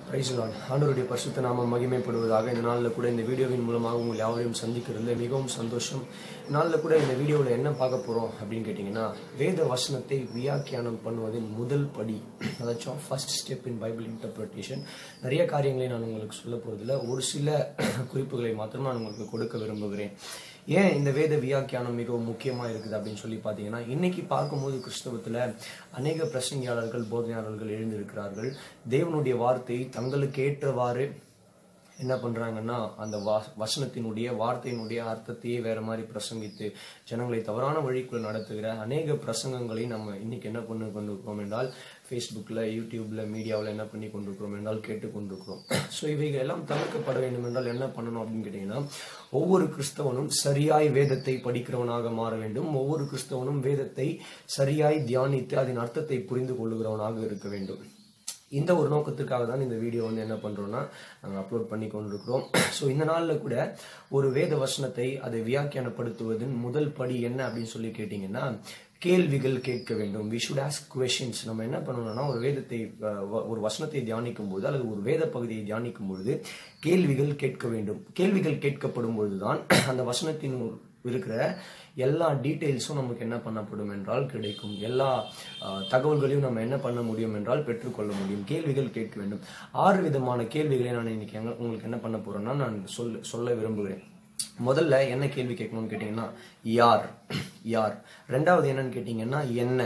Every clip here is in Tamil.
பிரைஸ் லார்ட் ஆண்டவருடைய பரிசுத்த நாமம் மகிமைப்படுவதாக இந்த நாளில் கூட இந்த வீடியோவின் மூலமாக உங்கள் யாவரையும் சந்திக்கிறதுல மிகவும் சந்தோஷம் இந்த நாளில் கூட இந்த வீடியோவில் என்ன பார்க்க போகிறோம் அப்படின்னு கேட்டிங்கன்னா வேத வசனத்தை வியாக்கியானம் பண்ணுவதின் முதல் படி அதாச்சும் first step in Bible interpretation நிறைய காரியங்களை நான் உங்களுக்கு சொல்ல போகிறதில்ல ஒரு சில குறிப்புகளை மாத்திரம் நான் உங்களுக்கு கொடுக்க விரும்புகிறேன் ஏன் இந்த வேத வியாக்கியானம் மிகவும் முக்கியமாக இருக்குது அப்படின்னு சொல்லி பார்த்தீங்கன்னா இன்னைக்கு பார்க்கும்போது கிறிஸ்தவத்தில் அநேக பிரசங்கியாளர்கள் போதனையாளர்கள் எழுந்திருக்கிறார்கள் தேவனுடைய வார்த்தை தங்களுக்கு ஏற்றவாறு என்ன பண்றாங்கன்னா அந்த வா வசனத்தினுடைய வார்த்தையினுடைய அர்த்தத்தையே வேற மாதிரி பிரசங்கித்து ஜனங்களை தவறான வழிக்குள் நடத்துகிற அநேக பிரசங்கங்களை நம்ம இன்னைக்கு என்ன பண்ணி கொண்டிருக்கிறோம் என்றால் ஃபேஸ்புக்கில் யூடியூப்ல மீடியாவில் என்ன பண்ணி கொண்டிருக்கிறோம் என்றால் கேட்டுக்கொண்டிருக்கிறோம் ஸோ இவைகள் எல்லாம் தவிர்க்கப்பட வேண்டும் என்றால் என்ன பண்ணணும் அப்படின்னு கேட்டிங்கன்னா ஒவ்வொரு கிறிஸ்தவனும் சரியாய் வேதத்தை படிக்கிறவனாக மாற வேண்டும் ஒவ்வொரு கிறிஸ்தவனும் வேதத்தை சரியாய் தியானித்து அதன் அர்த்தத்தை புரிந்து கொள்ளுகிறவனாக இருக்க வேண்டும் இந்த ஒரு நோக்கத்துக்காக தான் இந்த வீடியோ வந்து என்ன பண்றோம்னா நாங்கள் அப்லோட் பண்ணி கொண்டிருக்கிறோம் ஸோ இந்த நாளில் கூட ஒரு வேத வசனத்தை அதை வியாக்கியானப்படுத்துவதன் முதல் படி என்ன அப்படின்னு சொல்லி கேட்டிங்கன்னா கேள்விகள் கேட்க வேண்டும் வி ஷுட் ஆஸ்க் கொஷின்ஸ் நம்ம என்ன பண்ணணும்னா ஒரு வேதத்தை அஹ், வ- ஒரு வசனத்தை தியானிக்கும் போது அல்லது ஒரு வேத பகுதியை தியானிக்கும் பொழுது கேள்விகள் கேட்க வேண்டும் கேள்விகள் கேட்கப்படும் பொழுதுதான் அந்த வசனத்தின் இருக்கிற எல்லா டீட்டெயில்ஸும் நமக்கு என்ன பண்ணப்படும் என்றால் கிடைக்கும் எல்லா அஹ், தகவல்களையும் நம்ம என்ன பண்ண முடியும் என்றால் பெற்றுக்கொள்ள முடியும் கேள்விகள் கேட்க வேண்டும் ஆறு விதமான கேள்விகளை நான் இன்னைக்கு எங்க- உங்களுக்கு என்ன பண்ண போறேன்னா நான் சொல்ல சொல்ல விரும்புகிறேன் முதல்ல என்ன கேள்வி கேட்கணும்னு கேட்டீங்கன்னா யார் யார் ரெண்டாவது என்னன்னு கேட்டீங்கன்னா என்ன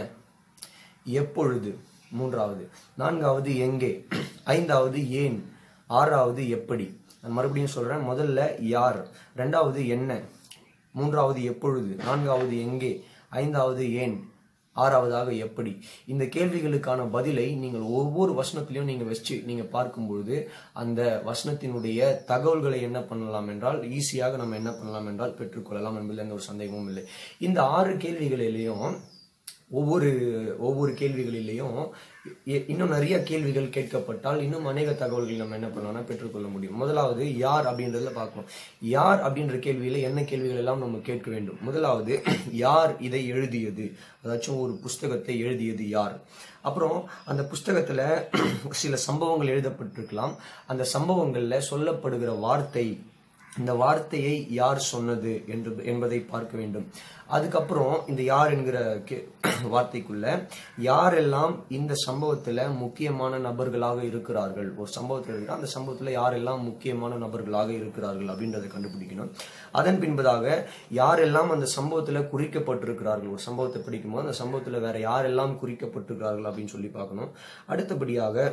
எப்பொழுது மூன்றாவது நான்காவது எங்கே ஐந்தாவது ஏன் ஆறாவது எப்படி நான் மறுபடியும் சொல்றேன் முதல்ல யார் ரெண்டாவது என்ன மூன்றாவது எப்பொழுது நான்காவது எங்கே ஐந்தாவது ஏன் ஆறாவதாக எப்படி இந்த கேள்விகளுக்கான பதிலை நீங்கள் ஒவ்வொரு வசனத்திலையும் நீங்க வச்சு நீங்க பார்க்கும் பொழுது அந்த வசனத்தினுடைய தகவல்களை என்ன பண்ணலாம் என்றால் ஈஸியாக நம்ம என்ன பண்ணலாம் என்றால் பெற்றுக்கொள்ளலாம் என்பதில் எந்த ஒரு சந்தேகமும் இல்லை இந்த ஆறு கேள்விகளிலேயும் ஒவ்வொரு ஒவ்வொரு கேள்விகளிலேயும் இ- இன்னும் நிறைய கேள்விகள் கேட்கப்பட்டால் இன்னும் அநேக தகவல்கள் நம்ம என்ன பண்ணலாம்னா பெற்றுக்கொள்ள முடியும் முதலாவது யார் அப்படின்றதுல பார்க்கணும் யார் அப்படின்ற கேள்வியில என்ன கேள்விகள் எல்லாம் நம்ம கேட்க வேண்டும் முதலாவது யார் இதை எழுதியது அதாச்சும் ஒரு புஸ்தகத்தை எழுதியது யார் அப்புறம் அந்த புஸ்தகத்துல சில சம்பவங்கள் எழுதப்பட்டிருக்கலாம் அந்த சம்பவங்கள்ல சொல்லப்படுகிற வார்த்தை இந்த வார்த்தையை யார் சொன்னது என்று என்பதை பார்க்க வேண்டும் அதுக்கப்புறம் இந்த யார் என்கிற கே- வார்த்தைக்குள்ள யாரெல்லாம் இந்த சம்பவத்துல முக்கியமான நபர்களாக இருக்கிறார்கள் ஒரு சம்பவத்தில் இருக்கிற அந்த சம்பவத்துல யாரெல்லாம் முக்கியமான நபர்களாக இருக்கிறார்கள் அப்படின்றத கண்டுபிடிக்கணும் அதன் பின்பதாக யாரெல்லாம் அந்த சம்பவத்துல குறிக்கப்பட்டிருக்கிறார்கள் ஒரு சம்பவத்தை படிக்கும்போது அந்த சம்பவத்துல வேற யாரெல்லாம் குறிக்கப்பட்டிருக்கிறார்கள் அப்படின்னு சொல்லி பார்க்கணும் அடுத்தபடியாக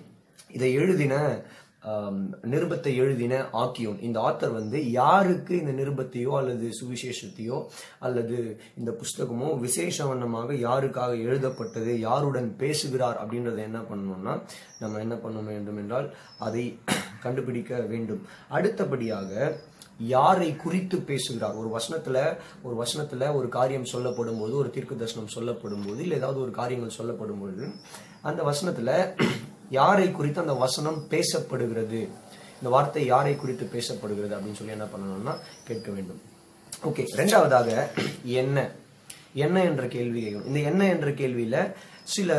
இதை எழுதின ஆம், நிருபத்தை எழுதின ஆக்கியோன் இந்த ஆத்தர் வந்து யாருக்கு இந்த நிருபத்தையோ அல்லது சுவிசேஷத்தையோ அல்லது இந்த புஸ்தகமோ விசேஷவண்ணமாக யாருக்காக எழுதப்பட்டது யாருடன் பேசுகிறார் அப்படின்றத என்ன பண்ணணும்னா நம்ம என்ன பண்ண வேண்டும் என்றால் அதை கண்டுபிடிக்க வேண்டும் அடுத்தபடியாக யாரை குறித்து பேசுகிறார் ஒரு வசனத்துல ஒரு வசனத்துல ஒரு காரியம் சொல்லப்படும் போது ஒரு தீர்க்க தரிசனம் சொல்லப்படும் போது இல்ல ஏதாவது ஒரு காரியங்கள் சொல்லப்படும் பொழுது அந்த வசனத்துல யாரை குறித்து அந்த வசனம் பேசப்படுகிறது இந்த வார்த்தை யாரை குறித்து பேசப்படுகிறது அப்படின்னு சொல்லி என்ன பண்ணணும்னா கேட்க வேண்டும் ஓகே ரெண்டாவதாக என்ன என்ன என்ற கேள்வி கேட்கணும் இந்த என்ன என்ற கேள்வியில சில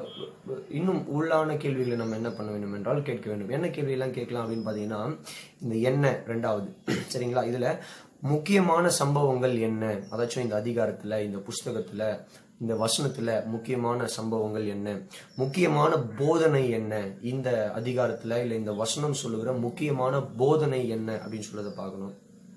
இன்னும் உள்ளான கேள்விகளை நம்ம என்ன பண்ண வேண்டும் என்றால் கேட்க வேண்டும் என்ன கேள்வி எல்லாம் கேட்கலாம் அப்படின்னு பாத்தீங்கன்னா இந்த என்ன ரெண்டாவது சரிங்களா இதுல முக்கியமான சம்பவங்கள் என்ன அதாச்சும் இந்த அதிகாரத்துல இந்த புஸ்தகத்துல இந்த வசனத்துல முக்கியமான சம்பவங்கள் என்ன முக்கியமான போதனை என்ன இந்த அதிகாரத்துல இல்ல இந்த வசனம் சொல்லுகிற முக்கியமான போதனை என்ன அப்படின்னு சொல்றதை பார்க்கணும்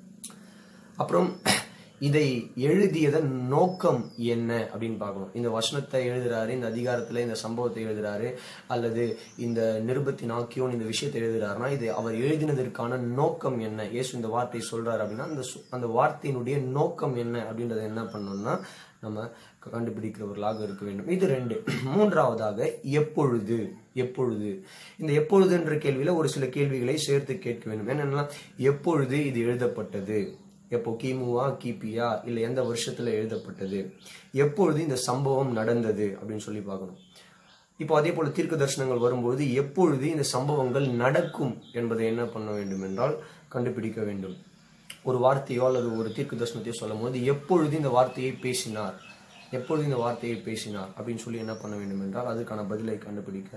அப்புறம் இதை எழுதியதன் நோக்கம் என்ன அப்படின்னு பார்க்கணும் இந்த வசனத்தை எழுதுறாரு இந்த அதிகாரத்துல இந்த சம்பவத்தை எழுதுறாரு அல்லது இந்த நிருபத்தின் ஆக்கியோன் இந்த விஷயத்தை எழுதுறாருன்னா இது அவர் எழுதினதற்கான நோக்கம் என்ன இயேசு இந்த வார்த்தையை சொல்றாரு அப்படின்னா அந்த சு- அந்த வார்த்தையினுடைய நோக்கம் என்ன அப்படின்றத என்ன பண்ணணும்னா நம்ம கண்டுபிடிக்கிறவர்களாக இருக்க வேண்டும் இது ரெண்டு மூன்றாவதாக எப்பொழுது எப்பொழுது இந்த எப்பொழுதுன்ற கேள்வியில ஒரு சில கேள்விகளை சேர்த்து கேட்க வேண்டும் என்னன்னா எப்பொழுது இது எழுதப்பட்டது எப்போ கிமுவா கிபியா இல்ல எந்த வருஷத்துல எழுதப்பட்டது எப்பொழுது இந்த சம்பவம் நடந்தது அப்படின்னு சொல்லி பார்க்கணும் இப்போ அதே போல தீர்க்க தரிசனங்கள் வரும்போது எப்பொழுது இந்த சம்பவங்கள் நடக்கும் என்பதை என்ன பண்ண வேண்டும் என்றால் கண்டுபிடிக்க வேண்டும் ஒரு வார்த்தையோ அல்லது ஒரு தீர்க்க தரிசனத்தையோ சொல்லும் போது எப்பொழுது இந்த வார்த்தையை பேசினார் எப்பொழுது இந்த வார்த்தையை பேசினார் அப்படின்னு சொல்லி என்ன பண்ண வேண்டும் என்றால் அதுக்கான பதிலை கண்டுபிடிக்க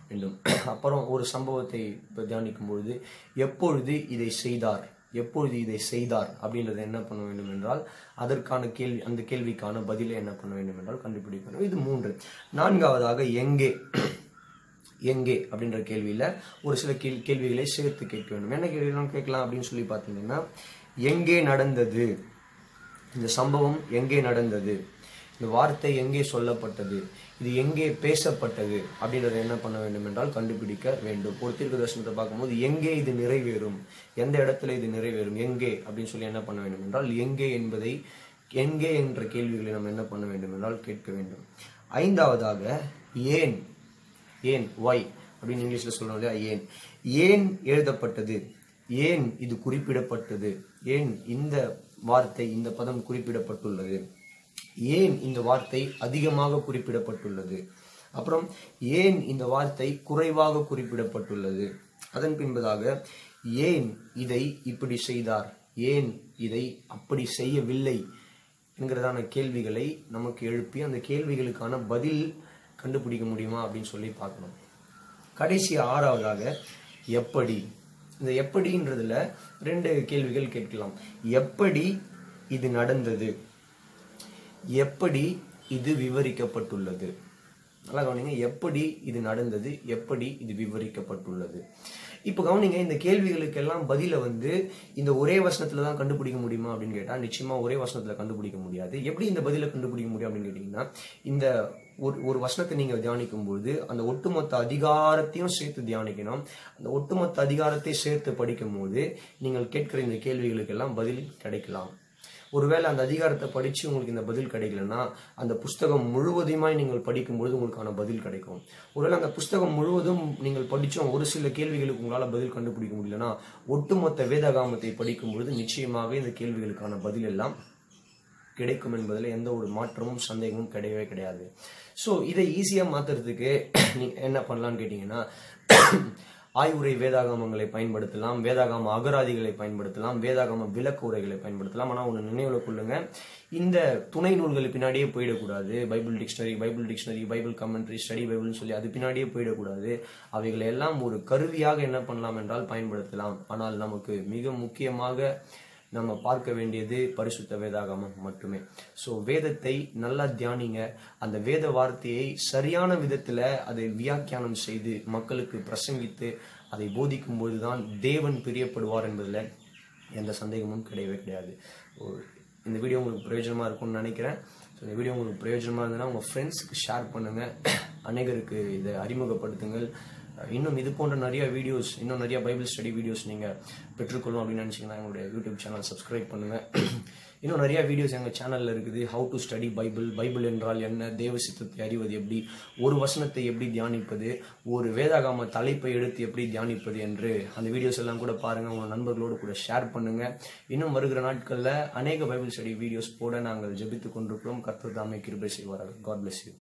வேண்டும் அப்புறம் ஒரு சம்பவத்தை இப்போ தியானிக்கும் பொழுது எப்பொழுது இதை செய்தார் எப்பொழுது இதை செய்தார் அப்படின்றத என்ன பண்ண வேண்டும் என்றால் அதற்கான கேள்வி அந்த கேள்விக்கான பதிலை என்ன பண்ண வேண்டும் என்றால் கண்டுபிடிக்கணும் இது மூன்று நான்காவதாக எங்கே எங்கே அப்படின்ற கேள்வியில ஒரு சில கேள் கேள்விகளை சேர்த்து கேட்க வேண்டும் என்ன கேள்விலாம் கேட்கலாம் அப்படின்னு சொல்லி பார்த்தீங்கன்னா எங்கே நடந்தது இந்த சம்பவம் எங்கே நடந்தது இந்த வார்த்தை எங்கே சொல்லப்பட்டது இது எங்கே பேசப்பட்டது அப்படின்றத என்ன பண்ண வேண்டும் என்றால் கண்டுபிடிக்க வேண்டும் ஒரு தீர்க்க தரிசனத்தை பார்க்கும்போது எங்கே இது நிறைவேறும் எந்த இடத்துல இது நிறைவேறும் எங்கே அப்படின்னு சொல்லி என்ன பண்ண வேண்டும் என்றால் எங்கே என்பதை எங்கே என்ற கேள்விகளை நம்ம என்ன பண்ண வேண்டும் என்றால் கேட்க வேண்டும் ஐந்தாவதாக ஏன் ஏன் ஒய் அப்படின்னு இங்கிலீஷ்ல சொல்றோம் இல்லையா ஏன் ஏன் எழுதப்பட்டது ஏன் இது குறிப்பிடப்பட்டது ஏன் இந்த வார்த்தை இந்த பதம் குறிப்பிடப்பட்டுள்ளது ஏன் இந்த வார்த்தை அதிகமாக குறிப்பிடப்பட்டுள்ளது அப்புறம் ஏன் இந்த வார்த்தை குறைவாக குறிப்பிடப்பட்டுள்ளது அதன் பின்பதாக ஏன் இதை இப்படி செய்தார் ஏன் இதை அப்படி செய்யவில்லை என்கிறதான கேள்விகளை நமக்கு எழுப்பி அந்த கேள்விகளுக்கான பதில் கண்டுபிடிக்க முடியுமா அப்படின்னு சொல்லி பார்க்கணும் கடைசி ஆறாவதாக எப்படி இந்த எப்படின்றதுல ரெண்டு கேள்விகள் கேட்கலாம் எப்படி இது நடந்தது எப்படி இது விவரிக்கப்பட்டுள்ளது நல்லா கவனிங்க எப்படி இது நடந்தது எப்படி இது விவரிக்கப்பட்டுள்ளது இப்போ கவனிங்க இந்த கேள்விகளுக்கெல்லாம் பதில வந்து இந்த ஒரே வசனத்துல தான் கண்டுபிடிக்க முடியுமா அப்படின்னு கேட்டா நிச்சயமா ஒரே வசனத்துல கண்டுபிடிக்க முடியாது எப்படி இந்த பதில கண்டுபிடிக்க முடியும் அப்படின்னு கேட்டீங்கன்னா இந்த ஒரு ஒரு வசனத்தை நீங்க தியானிக்கும் பொழுது அந்த ஒட்டுமொத்த அதிகாரத்தையும் சேர்த்து தியானிக்கணும் அந்த ஒட்டுமொத்த அதிகாரத்தை சேர்த்து படிக்கும் போது நீங்கள் கேட்கிற இந்த கேள்விகளுக்கெல்லாம் பதில் கிடைக்கலாம் ஒருவேளை அந்த அதிகாரத்தை படிச்சு உங்களுக்கு இந்த பதில் கிடைக்கலன்னா அந்த புஸ்தகம் முழுவதுமாய் நீங்கள் படிக்கும் பொழுது உங்களுக்கான பதில் கிடைக்கும் ஒருவேளை அந்த புஸ்தகம் முழுவதும் நீங்கள் படிச்சும் ஒரு சில கேள்விகளுக்கு உங்களால பதில் கண்டுபிடிக்க முடியலன்னா ஒட்டுமொத்த வேதகாமத்தை படிக்கும் பொழுது நிச்சயமாக இந்த கேள்விகளுக்கான பதில் எல்லாம் கிடைக்கும் என்பதில் எந்த ஒரு மாற்றமும் சந்தேகமும் கிடையவே கிடையாது ஸோ இதை ஈஸியாக மாற்றுறதுக்கு நீங்க என்ன பண்ணலாம்னு கேட்டிங்கன்னா ஆய்வுரை வேதாகமங்களை பயன்படுத்தலாம் வேதாகம அகராதிகளை பயன்படுத்தலாம் வேதாகம விளக்க உரைகளை பயன்படுத்தலாம் ஆனால் ஒன்று நினைவில் கொள்ளுங்க இந்த துணை நூல்கள் பின்னாடியே போயிடக்கூடாது Bible dictionary Bible dictionary Bible commentary study பைபிள்னு சொல்லி அது பின்னாடியே போயிடக்கூடாது அவைகளை எல்லாம் ஒரு கருவியாக என்ன பண்ணலாம் என்றால் பயன்படுத்தலாம் ஆனால் நமக்கு மிக முக்கியமாக நம்ம பார்க்க வேண்டியது பரிசுத்த வேதாகமம் மட்டுமே ஸோ வேதத்தை நல்லா தியானிங்க அந்த வேத வார்த்தையை சரியான விதத்தில் அதை வியாக்கியானம் செய்து மக்களுக்கு பிரசங்கித்து அதை போதிக்கும் பொழுதுதான் தேவன் பிரியப்படுவார் என்பதில் எந்த சந்தேகமும் கிடையவே கிடையாது ஒரு- இந்த வீடியோ உங்களுக்கு பிரயோஜனமாக இருக்கும்னு நினைக்கிறேன் ஸோ இந்த வீடியோ உங்களுக்கு பிரயோஜனமாக இருந்ததுன்னா உங்கள் ஃப்ரெண்ட்ஸுக்கு ஷேர் பண்ணுங்கள் அநேகருக்கு இதை அறிமுகப்படுத்துங்கள் இன்னும் இது போன்ற நிறைய வீடியோஸ் இன்னும் நிறைய பைபிள் ஸ்டடி வீடியோஸ் நீங்கள் பெற்றுக்கொள்ளும் அப்படின்னு நினச்சிங்கன்னா எங்களுடைய யூடியூப் சேனல் சப்ஸ்கிரைப் பண்ணுங்கள் இன்னும் நிறைய வீடியோஸ் எங்கள் சேனலில் இருக்குது how to study Bible Bible என்றால் என்ன தேவ சித்தத்தை அறிவது எப்படி ஒரு வசனத்தை எப்படி தியானிப்பது ஒரு வேதாகாம தலைப்பை எடுத்து எப்படி தியானிப்பது என்று அந்த வீடியோஸ் எல்லாம் கூட பாருங்கள் உங்கள் நண்பர்களோடு கூட ஷேர் பண்ணுங்கள் இன்னும் வருகிற நாட்களில் அநேக பைபிள் ஸ்டடி வீடியோஸ் போட நாங்கள் ஜெபித்து கொண்டிருக்கிறோம் கர்த்தர் தாமே கிருபை செய்வார்கள் காட் bless யூ